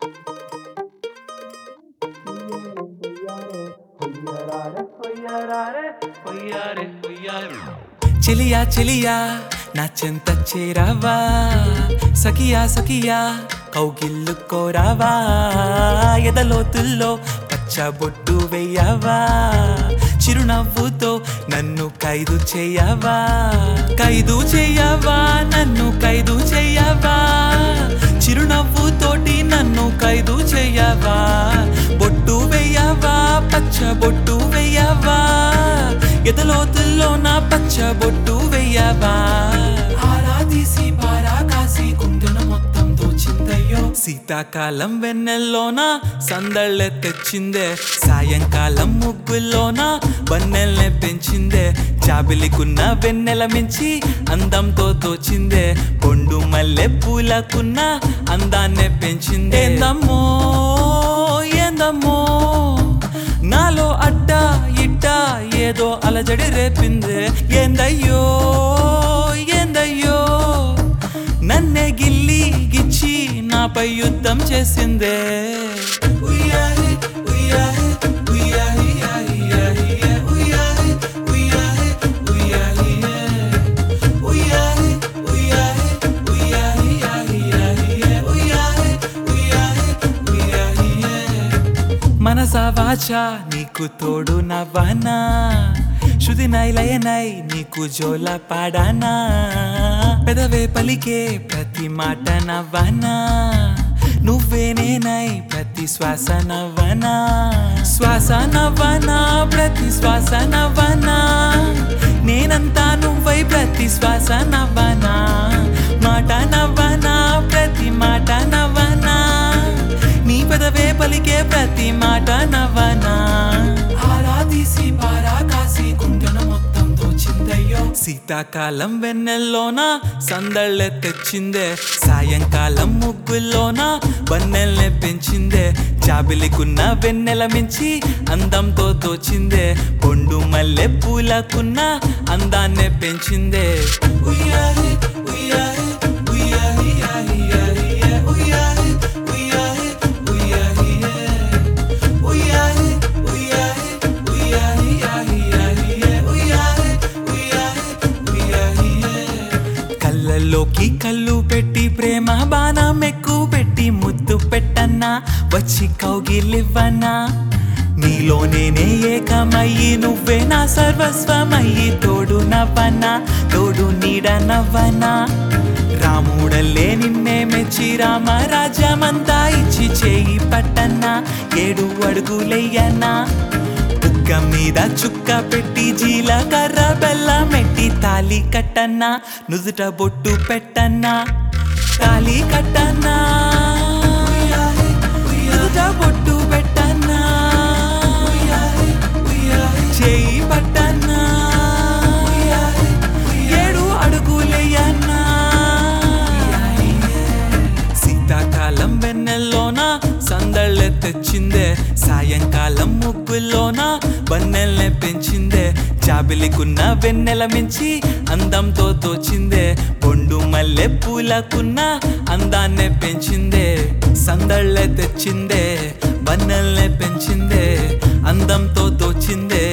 చెలియా చెలియా నా చెంత చేరావా సఖియా సఖియా కౌగిల్లు కోరావా ఎదలోతుల్లో పచ్చబొట్టు వెయ్యవా చిరునవ్వుతో నన్ను ఖైదు చేయవా ఖైదు చేయవా నన్ను ఖైదు చేయవా చిరునవ్వుతోటి నన్ను ఖైదు చేయవా బొట్టు వెయ్యవా పచ్చ బొట్టు వెయ్యవా ఎదలోతుల్లో నా పచ్చ బొట్టు వెయ్యవా ఆరాధీసి పారా కాసి కుంటున మొత్తం దోచిందయ్యో శీతాకాలం వెన్నెల్లోన సందళ్ళె తెచ్చిందే సాయంకాలం ముగ్గుల్లోన వన్నెల్నే పెంచిందే జాబిలికున్న వెన్నెల మించి అందంతో తోచిందే కొండు మల్లె పూలకున్న అందాన్నే పెంచిందే ఏందమ్మో ఏందమ్మో నాలో అడ్డ ఇట్ట ఏదో అలజడి రేపిందే ఏందయ్యో ఏందయ్యో నన్నే గిల్లి గిచ్చి నాపై యుద్ధం చేసిందే ఉయ్యాహి, ఉయ్యాహి, ఉయ్యాహి, యాహి, యాహి, యా. ఉయ్యాహి, ఉయ్యాహి, ఉయ్యాహి, యా. ఉయ్యాహి, ఉయ్యాహి, ఉయ్యాహి, యాహి, యాహి, యా. ఉయ్యాహి, ఉయ్యాహి, ఉయ్యాహి, యా. మనసా వాచా నీకు తోడు నవ్వనా శృతి నైలయనై నీకు జోల పాడానా పెదవే పలికే ప్రతి మాట నవ్వనా నువ్వే నేనై ప్రతి శ్వాస నవ్వనా శ్వాస నవ్వనా ప్రతి శ్వాస నవ్వనా నేనంతా నువ్వై ప్రతి శ్వాస నవ్వనా మాట నవ్వనా ప్రతి మాట నవ్వనా నీ పెదవే పలికే ప్రతి మాట నవ్వనా ఆరాధీసి పారా కాసి కుంటన మొత్తం దోచిందయ్యో శీతాకాలం వెన్నెల్లోన సందళ్ళె తెచ్చిందే సాయంకాలం ముగ్గుల్లోన వన్నెల్నే పెంచిందే జాబిలికున్న వెన్నెల మించి అందంతో తోచిందే పొండు మల్లె పూలకున్న అందాన్నే పెంచిందే ఉయ్యాహి ఉయ్యాహి ఉయ్యాహి యాహి యాహి యా. ఉయ్యాహి ఉయ్యాహి ఉయ్యాహి యా. ఉయ్యాహి ఉయ్యాహి ఉయ్యాహి యాహి యాహి యా. ఉయ్యాహి ఉయ్యాహి ఉయ్యాహి యా. కళ్ళల్లోకి కళ్ళు పెట్టి ప్రేమ బాణం ఎక్కువ పెట్టి ముద్దు పెట్టన్నా వచ్చి కౌగిలివ్వనా నీలో నేనే ఏకమయ్యి నువ్వే నా సర్వస్వమయ్యి తోడు నవ్వనా తోడు నీడ నవ్వనా రాముడల్లే నిన్నే మెచ్చి రామరాజ్యమంతా ఇచ్చి చేయి పట్టన్నా ఏడు అడుగులయ్యన్నా బుగ్గ మీద చుక్క పెట్టి జీలకర్ర బెల్లం మెట్టి తాలి కట్టన్నా నుదుట బొట్టు పెట్టన్నా తాలి కట్టన్నా నుదుట బొట్టు పెట్టన్నా చేయి పట్టన్నా ఏడు అడుగులేయన్నా శీతాకాలం వెన్నెల్లోన సందళ్ళె తెచ్చిందే సాయంకాలం ముగ్గుల్లోన వన్నెల్నే పెంచిందే జాబిలికున్న వెన్నెల మించి అందంతో తోచిందే పొండు మల్లె పూలకున్న అందాన్నే పెంచిందే సందళ్ళె తెచ్చిందే వన్నెల్నే పెంచిందే అందంతో తోచిందే